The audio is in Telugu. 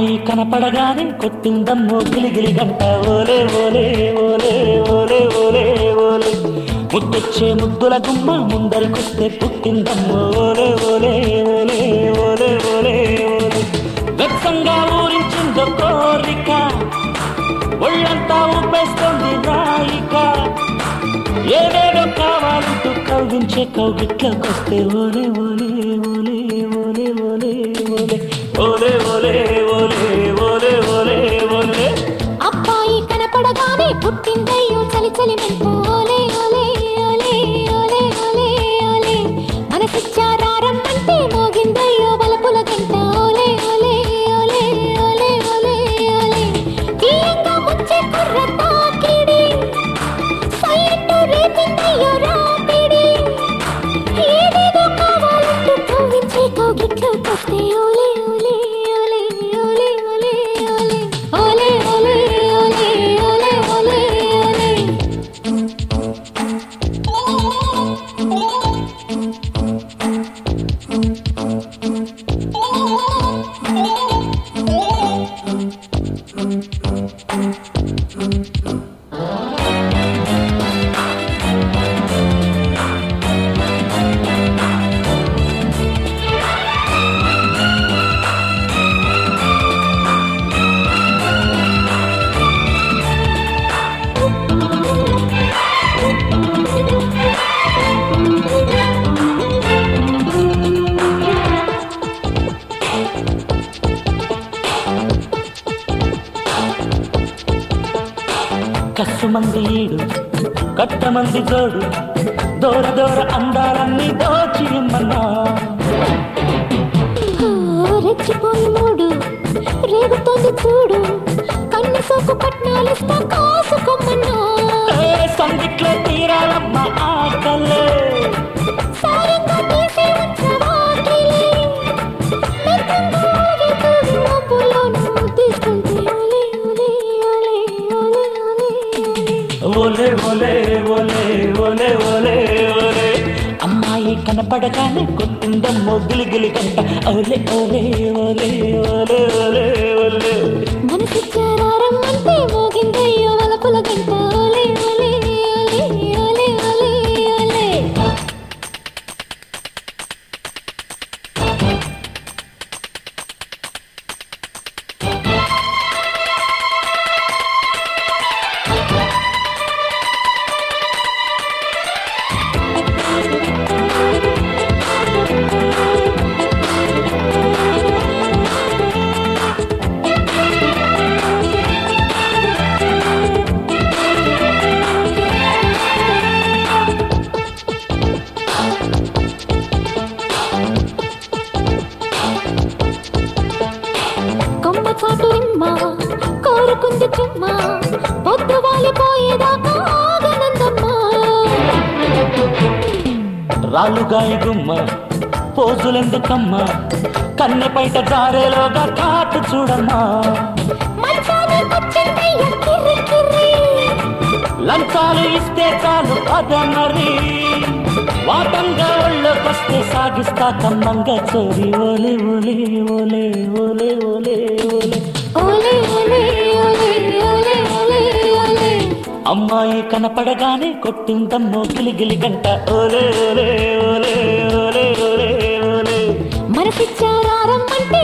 అమ్మాయి కనపడగానే కొట్టిందమ్మో గిలిగిలి గంట ఓలే ఓలే ఓలే ఓలే ఓలే ఓలే ముద్దొచ్చే ముద్దుల గుమ్మ ముందరికొస్తే పుట్టిందమ్మో ఓలే ఓలే ఓలే ఓలే ఓలే ఓలే వెచ్చంగా ఊరించిందో కోరిక ఒళ్ళంతా ఊపేస్తోంది రాయిక ఏదేదో కావాలంటూ కవ్వించే కౌగిట్లోకొస్తే ఓలే ఓలే ఓలే ఓలే ఓలే ఓలే ఓలే ఓలే ఓలే ఓలే ఓలే ఓలే అబ్బాయి కనపడగానే పుట్టిందయ్యో చలి చలి మెంట ఓలే ఓలే ఓలే ఓలే ఓలే ఓలే మనసిచ్చారారమ్మంటే మోగిందయ్యో బలపుల గంట ఓలే ఓలే ఓలే ఓలే ఓలే ఓలే తీయంగా ముచ్చే కుర్ర తాకిడి సైలెంట్ రేపిందయ్యో రాపిడి ఏదేదో కావాలంటూ కవ్వించే కౌగిట్లోకొస్తే ఓలే ఓలే ఓలే ఓలే ఓలే ఓలే ఓలే ఓలే ఓలే ఓలే ఓలే ఓలే కసుమంది ఈడు కట్టమంది జోడు దూర దూర అందాలన్నీ దోచి ఇమ్మన్నా రెచ్చిపోయి మూడు రేగుతోంది చూడు కన్ను సోకు పట్నాలిస్తా కాసుకోమన్నా ఏ సందిట్లో తీరాలమ్మ ఆకలే సాయంగా తీసి ఉంచవాకిలి మెత్తంగా ఊగితూ మబ్బులోను తీసుకుంటే ఓలే ఓలే ఓలే ఓలే ఓలే ఓలే ఓలే ఓలే ఓలే ఓలే అమ్మాయి కనపడగానే కొట్టిందమ్మో గిలిగిలి గంట ఓలే ఓలే ఓలే ఓలే ఓలే ఓలే మనసిచ్చారారం అంటే మోగిందయ్యో వలపుల గంట ఓలే ఓలే ఓలే ఓలే ఓలే ఓలే కొమ్మ చాటు రిమ్మ కోరుకుంది చుమ్మ పొద్దు వాలిపోయేదాకా ఆగనందమ్మా రాలుగాయ గుమ్మ పోజులెందుకమ్మ కన్నె బయట జారేలోగా కాటు చూడమ్మా మంచానికొచ్చిందయ్య కిర్రి కిర్రి లంచాలు ఇస్తే చాలు అదమరి వాటంగా ఒళ్ళొకొస్తే సాగిస్తా కమ్మంగా చోరి ఓలే ఓలే ఓలే ఓలే ఓలే ఓలే ఓలే ఓలే ఓలే ఓలే ఓలే ఓలే అమ్మాయి కనపడగానే కొట్టిందమ్మో గిలిగిలి గంట ఓలే ఓలే ఓలే ఓలే ఓలే ఓలే మనసిచ్చారారం అంటే